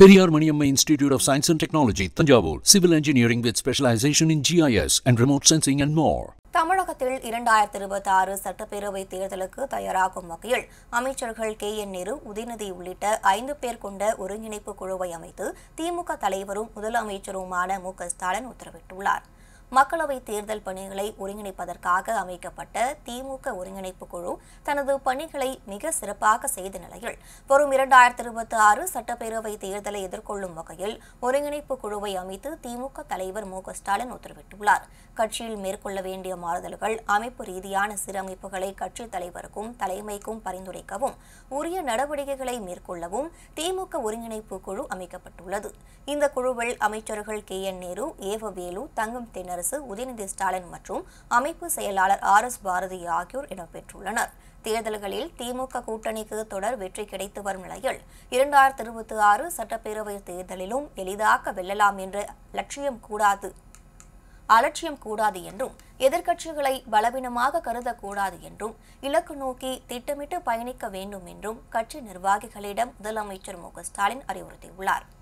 Periyar Maniamma Institute of Science and Technology, Tanjavur, Civil Engineering with specialization in GIS and remote sensing and more. தமிழகத்தில் இரண்டாயிரத்தி இருபத்தி ஆறு சட்டப்பேரவை தேர்தலுக்கு தயாராகும் வகையில் அமைச்சர்கள் கே என் நேரு உதயநிதி உள்ளிட்ட ஐந்து பேர் கொண்ட ஒருங்கிணைப்பு குழுவை அமைத்து திமுக தலைவரும் முதலமைச்சருமான மு க ஸ்டாலின் உத்தரவிட்டுள்ளார் மக்களவைத் தேர்தல் பணிகளை ஒருங்கிணைப்பதற்காக அமைக்கப்பட்ட திமுக ஒருங்கிணைப்பு குழு தனது பணிகளை மிக சிறப்பாக செய்த நிலையில் வரும் இரண்டாயிரத்தி இருபத்தி ஆறு சட்டப்பேரவை தேர்தலை எதிர்கொள்ளும் வகையில் ஒருங்கிணைப்பு குழுவை அமைத்து திமுக தலைவர் மு க ஸ்டாலின் உத்தரவிட்டுள்ளார் கட்சியில் மேற்கொள்ள வேண்டிய மாறுதல்கள் அமைப்பு ரீதியான சீரமைப்புகளை கட்சித் தலைவருக்கும் தலைமைக்கும் பரிந்துரைக்கவும் உரிய நடவடிக்கைகளை மேற்கொள்ளவும் திமுக ஒருங்கிணைப்பு குழு அமைக்கப்பட்டுள்ளது இந்த குழுவில் அமைச்சர்கள் கே என் நேரு ஏவவேலு தங்கம் தென்னரசு உதயநிதி ஸ்டாலின் மற்றும் அமைப்பு செயலாளர் ஆர் எஸ் பாரதி ஆகியோர் இடம்பெற்றுள்ளனர் தேர்தல்களில் திமுக கூட்டணிக்கு தொடர் வெற்றி கிடைத்து வரும் நிலையில் இரண்டாயிரத்தி இருபத்தி ஆறு சட்டப்பேரவை தேர்தலிலும் எளிதாக வெல்லலாம் என்ற லட்சியம் கூடாது அலட்சியம் கூடாது என்றும் எதிர்க்கட்சிகளை பலவீனமாக கருதக்கூடாது என்றும் இலக்கு நோக்கி திட்டமிட்டு பயணிக்க வேண்டும் என்றும் கட்சி நிர்வாகிகளிடம் முதலமைச்சர் மு க ஸ்டாலின் அறிவுறுத்தியுள்ளார்